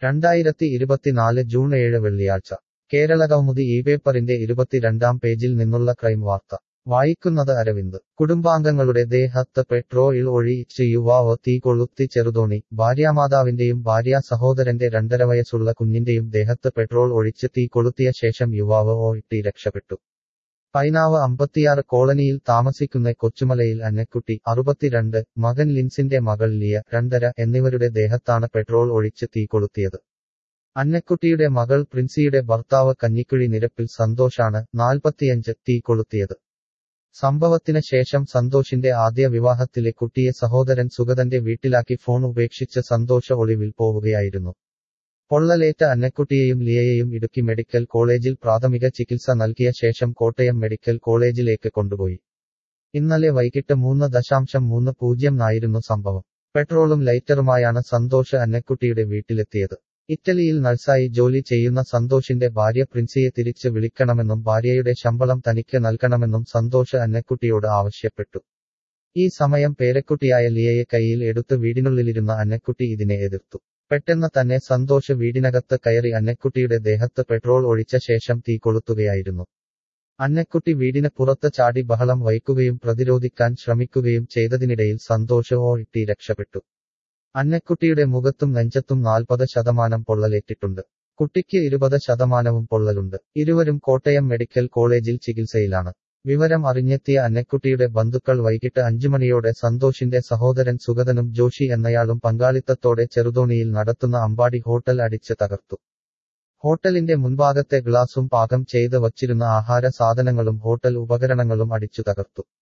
രണ്ടായിരത്തി ഇരുപത്തിനാല് ജൂൺ ഏഴ് വെള്ളിയാഴ്ച കേരളകൗമുദി ഈ പേപ്പറിന്റെ ഇരുപത്തിരണ്ടാം പേജിൽ നിന്നുള്ള ക്രൈം വാർത്ത വായിക്കുന്നത് അരവിന്ദ് കുടുംബാംഗങ്ങളുടെ ദേഹത്ത് പെട്രോയിൽ ഒഴിയിച്ച് യുവാവ് തീ കൊളുത്തി ചെറുതോണി ഭാര്യാമാതാവിന്റെയും ഭാര്യാ സഹോദരന്റെ രണ്ടര വയസ്സുള്ള കുഞ്ഞിന്റെയും ദേഹത്ത് പെട്രോൾ ഒഴിച്ച് തീ കൊളുത്തിയ ശേഷം യുവാവ് ഓയിട്ടി രക്ഷപ്പെട്ടു പൈനാവ് അമ്പത്തിയാറ് കോളനിയിൽ താമസിക്കുന്ന കൊച്ചുമലയിൽ അന്നക്കുട്ടി അറുപത്തിരണ്ട് മകൻ ലിൻസിന്റെ മകൾ ലിയ രണ്ടര എന്നിവരുടെ ദേഹത്താണ് പെട്രോൾ ഒഴിച്ച് തീ കൊളുത്തിയത് അന്നക്കുട്ടിയുടെ മകൾ പ്രിൻസിയുടെ ഭർത്താവ് കഞ്ഞിക്കുഴി നിരപ്പിൽ സന്തോഷാണ് നാൽപ്പത്തിയഞ്ച് തീ കൊളുത്തിയത് സംഭവത്തിന് ശേഷം സന്തോഷിന്റെ ആദ്യ വിവാഹത്തിലെ കുട്ടിയെ സഹോദരൻ സുഗതന്റെ വീട്ടിലാക്കി ഫോൺ ഉപേക്ഷിച്ച് സന്തോഷ ഒളിവിൽ പോവുകയായിരുന്നു പൊള്ളലേറ്റ അന്നക്കുട്ടിയെയും ലിയയെയും ഇടുക്കി മെഡിക്കൽ കോളേജിൽ പ്രാഥമിക ചികിത്സ നൽകിയ ശേഷം കോട്ടയം മെഡിക്കൽ കോളേജിലേക്ക് കൊണ്ടുപോയി ഇന്നലെ വൈകിട്ട് മൂന്ന് ദശാംശം മൂന്ന് പൂജ്യം ആയിരുന്നു സംഭവം പെട്രോളും ലൈറ്ററുമായാണ് സന്തോഷ് അന്നക്കുട്ടിയുടെ വീട്ടിലെത്തിയത് ഇറ്റലിയിൽ നഴ്സായി ജോലി ചെയ്യുന്ന സന്തോഷിന്റെ ഭാര്യ പ്രിൻസിയെ തിരിച്ച് വിളിക്കണമെന്നും ഭാര്യയുടെ ശമ്പളം തനിക്ക് നൽകണമെന്നും സന്തോഷ് അന്നക്കുട്ടിയോട് ആവശ്യപ്പെട്ടു ഈ സമയം പേരക്കുട്ടിയായ ലിയയെ കയ്യിൽ എടുത്ത് വീടിനുള്ളിലിരുന്ന അന്നക്കുട്ടി ഇതിനെ എതിർത്തു പെട്ടെന്ന് തന്നെ സന്തോഷ് വീടിനകത്ത് കയറി അന്നക്കുട്ടിയുടെ ദേഹത്ത് പെട്രോൾ ഒഴിച്ച ശേഷം തീ കൊളുത്തുകയായിരുന്നു അന്നക്കുട്ടി വീടിന് പുറത്ത് ചാടി ബഹളം വയ്ക്കുകയും പ്രതിരോധിക്കാൻ ശ്രമിക്കുകയും ചെയ്തതിനിടയിൽ സന്തോഷ് ഓയിട്ടി രക്ഷപ്പെട്ടു അന്നക്കുട്ടിയുടെ മുഖത്തും നെഞ്ചത്തും നാൽപ്പത് ശതമാനം പൊള്ളലേറ്റിട്ടുണ്ട് കുട്ടിക്ക് ഇരുപത് ശതമാനവും പൊള്ളലുണ്ട് ഇരുവരും കോട്ടയം മെഡിക്കൽ കോളേജിൽ ചികിത്സയിലാണ് വിവരം അറിഞ്ഞെത്തിയ അന്നക്കുട്ടിയുടെ ബന്ധുക്കൾ വൈകിട്ട് അഞ്ചുമണിയോടെ സന്തോഷിന്റെ സഹോദരൻ സുഗതനും ജോഷി എന്നയാളും പങ്കാളിത്തത്തോടെ ചെറുതോണിയിൽ നടത്തുന്ന അമ്പാടി ഹോട്ടൽ അടിച്ച് തകർത്തു ഹോട്ടലിന്റെ മുൻഭാഗത്തെ ഗ്ലാസും പാകം ചെയ്ത് വച്ചിരുന്ന ആഹാര സാധനങ്ങളും ഹോട്ടൽ ഉപകരണങ്ങളും അടിച്ചു തകർത്തു